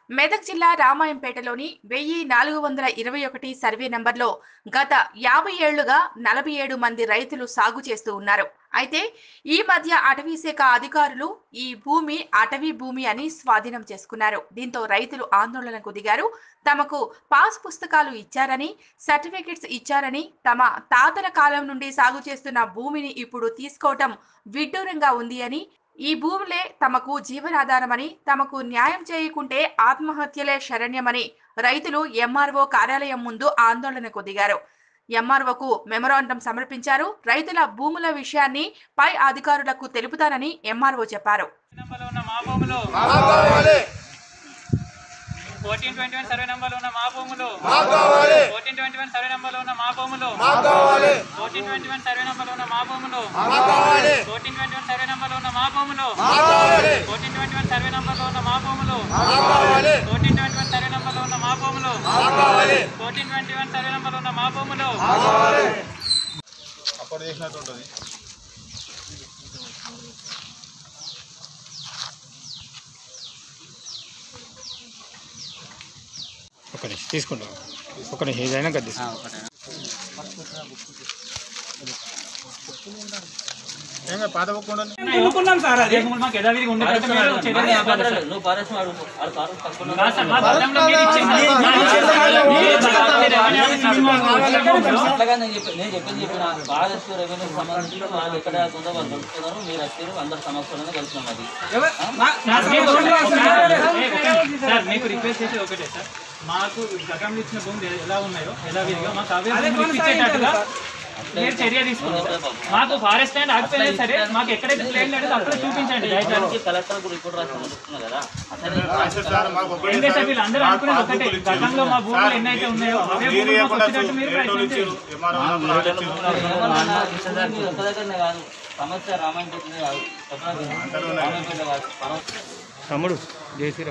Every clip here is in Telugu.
మెదక్ జిల్లా రామాయంపేటలోని వెయ్యి నాలుగు వందల ఇరవై ఒకటి సర్వే నంబర్లో గత యాభై ఏళ్లుగా నలభై ఏడు మంది రైతులు సాగు చేస్తూ ఉన్నారు అయితే ఈ మధ్య అటవీ శాఖ అధికారులు ఈ భూమి అటవీ భూమి అని స్వాధీనం చేసుకున్నారు దీంతో రైతులు ఆందోళనకు దిగారు తమకు పాస్ పుస్తకాలు ఇచ్చారని సర్టిఫికెట్స్ ఇచ్చారని తమ తాతల కాలం నుండి సాగు చేస్తున్న భూమిని ఇప్పుడు తీసుకోవటం విడ్డూరంగా ఉంది అని ఈ భూములే తమకు జీవనాధారమని తమకు న్యాయం చేయకుంటే ఆత్మహత్యలే శరణ్యమని రైతులు ఎంఆర్ఓ కార్యాలయం ముందు ఆందోళనకు దిగారు ఎంఆర్ఓకు మెమరాండం సమర్పించారు రైతుల భూముల విషయాన్ని పై అధికారులకు తెలుపుతానని ఎంఆర్ఓ చెప్పారు నెంబర్లో ఉన్న మా భూములు ఫోర్టీన్ ట్వంటీ వన్ సర్వే నెంబర్లో ఉన్న మా భూములు ఫోర్టీన్ ట్వంటీ వన్ సర్వే నెంబర్లో ఉన్న మా భూములు ఫోర్టీన్ ట్వంటీ వన్ సర్వే నెంబర్లో ఉన్న మా భూములు ఫోర్టీన్ ట్వంటీ వన్ సర్వే నెంబర్లో ఉన్న మా భూములు ఫోర్టీన్ ట్వంటీ వన్ సర్వే నెంబర్లో ఉన్న మా భూములు ఫోర్టీన్ ట్వంటీ వన్ సర్వే నెంబర్లో ఉన్న మా భూములు ఫోర్టీన్ ట్వంటీ వన్ సర్వే నెంబర్లో ఉన్న మా భూములు అప్పుడు చేసినట్టు ఉంటుంది ఒక నిమిషం తీసుకుంటాం ఒక నిమిషం ఏదైనా కదా ఏం కాదు, పాత బుక్ ఉండాలి ఎన్నుకున్నాం సార్ అది మాకు యథావిధిగా ఉండేటట్టు మీరు చర్యలు తీసుకోవాలి సార్. నువ్వు ఫారెస్ట్ వాడు ఆడు ఫారెస్ట్ పక్కన కాదు సార్, మా గతంలో మీరు ఇచ్చింది మీరు ఇచ్చింది మీరు బలవంతంగా రెవెన్యూ ఆఫీసర్ మాకు అట్లాగా నేను చెప్పి నేను చెప్పింది చెప్పిన ఫారెస్ట్ రెవెన్యూ సంబంధించి వాళ్ళు ఎక్కడ ఉందో వాళ్ళు కలుపుతున్నారు మీరు వచ్చారు అందరు సమస్యలను కలిసినాం అది సార్ మీకు రిక్వెస్ట్ చేసేది ఒకటే సార్ మాకు గతంలో ఇచ్చిన భూములు ఎలా ఉన్నాయో ఎలా విధిగా మాకు అవే భూములు ఇచ్చేటట్టుగా మీరు చర్య తీసుకోండి మాకు ఫారెస్ట్ ల్యాండ్ ఆగిపోయినా సరే మాకు ఎక్కడైతే ప్లేన్ లేదు అక్కడ చూపించండి దయచేసి కలెక్టర్ కూడా రిపోర్ట్ రాసి చెప్తున్నా కదా అసలు సార్ మాకు ఒకటి ఏం చేస్తారు వీళ్ళందరూ అనుకునేది ఒకటే గతంలో మా భూములు ఎన్నైతే ఉన్నాయో అవే మీరు భూములు మాకు ఇవ్వకుండా వచ్చేటట్టు మీరు రేట్లు ప్రయత్నం ఇచ్చారు చేయండి. ఎంఆర్ఓ ఉన్నప్పుడు వాళ్ళు ఇచ్చారు. మీరు ఒక్క దగ్గరనే కాదు సమస్య రామాయణపేటనే కాదు చెప్పిన రామాయణపేట కాదు సమస్య తమ్ముడు జేసీరా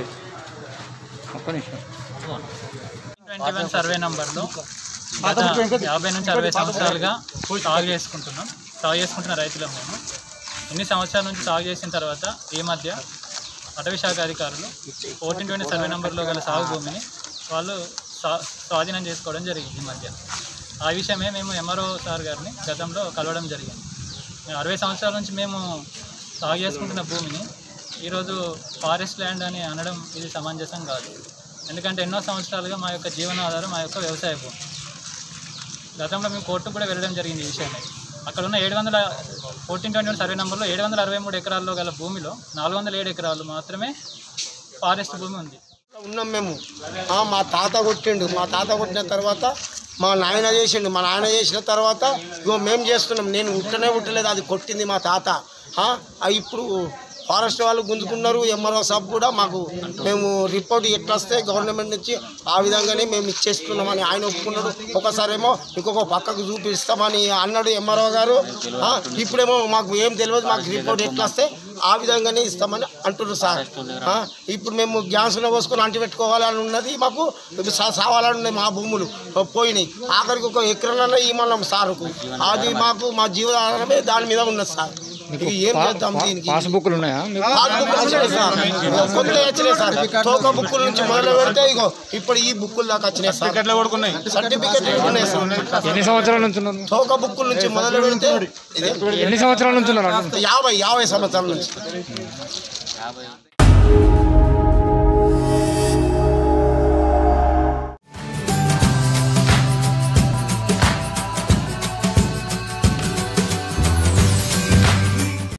ఒక్క నిమిషం ట్వంటీ వన్ సర్వే నంబర్లో గత యాభై నుంచి అరవై సంవత్సరాలుగా సాగు చేసుకుంటున్నాం సాగు చేసుకుంటున్న రైతులం మేము ఎన్ని సంవత్సరాల నుంచి సాగు చేసిన తర్వాత ఈ మధ్య అటవీ శాఖ అధికారులు ఫోర్టీన్ ట్వంటీ సర్వే నెంబర్లో గల సాగు భూమిని వాళ్ళు స్వా- స్వాధీనం చేసుకోవడం జరిగింది ఈ మధ్య ఆ విషయమే మేము ఎంఆర్ఓ సార్ గారిని గతంలో కలవడం జరిగింది మేము అరవై సంవత్సరాల నుంచి మేము సాగు చేసుకుంటున్న భూమిని ఈరోజు ఫారెస్ట్ ల్యాండ్ అని అనడం ఇది సమంజసం కాదు ఎందుకంటే ఎన్నో సంవత్సరాలుగా మా యొక్క జీవనాధారం మా యొక్క వ్యవసాయ భూమి గతంలో మేము కోర్టుకు కూడా వెళ్ళడం జరిగింది ఈ విషయమై అక్కడ ఉన్న ఏడు వందల ఫోర్టీన్ ట్వంటీ వన్ సర్వే నెంబర్లో ఏడు వందల అరవై మూడు ఎకరాల్లో గల భూమిలో నాలుగు వందల ఏడు ఎకరాలు మాత్రమే ఫారెస్ట్ భూమి ఉంది ఉన్నాం మేము ఆ, మా తాత కొట్టిండు మా తాత కొట్టిన తర్వాత మా నాయన చేసిండు మా నాయన చేసిన తర్వాత ఇగో మేము చేస్తున్నాం నేను ఉట్టనే ఉట్టలేదు అది కొట్టింది మా తాత ఆ, ఆ, ఇప్పుడు ఫారెస్ట్ వాళ్ళు గుంజుకున్నారు ఎంఆర్ఓ సాబ్ కూడా మాకు మేము రిపోర్ట్ ఎట్లా వస్తే గవర్నమెంట్ నుంచి ఆ విధంగానే మేము ఇచ్చేస్తున్నామని ఆయన ఒప్పుకున్నాడు ఒకసారేమో ఇంకొక పక్కకు చూపిస్తామని అన్నాడు ఎంఆర్ఓ గారు ఆ, ఇప్పుడేమో మాకు ఏం తెలియదు మాకు రిపోర్ట్ ఎట్లా వస్తే ఆ విధంగానే ఇస్తామని అంటున్నారు సార్ ఆ, ఇప్పుడు మేము గ్యాస్లో పోసుకొని అంటి పెట్టుకోవాలని ఉన్నది మాకు సా- సావాలని ఉన్నాయి మా భూములు పోయినాయి ఆఖరికి ఒక ఎకరనన్నా ఇమ్మన్నాం సార్కు అది మాకు మా జీవనాధారమే దాని మీద ఉన్నది సార్ ఇక ఏం చేద్దాం దీనికి పాస్ బుక్లు ఉన్నాయా మీకు పాస్బుక్ వచ్చినాయి సార్ కొత్త వచ్చినాయి సార్ తోక బుక్కుల నుంచి మొదలు పెడితే ఇగో ఇప్పుడు ఈ బుక్కుల దాకా వచ్చినాయి సార్ ఎట్లా కొడుకున్నాయి సర్టిఫికెట్ ఉన్నాయి సార్ ఎన్ని సంవత్సరాల నుంచి ఉన్నారు తోక బుక్కుల నుంచి మొదలు పెడితే ఇదే ఎన్ని సంవత్సరాల నుంచి ఉన్నారు యాభై యాభై సంవత్సరాల నుంచి యాభై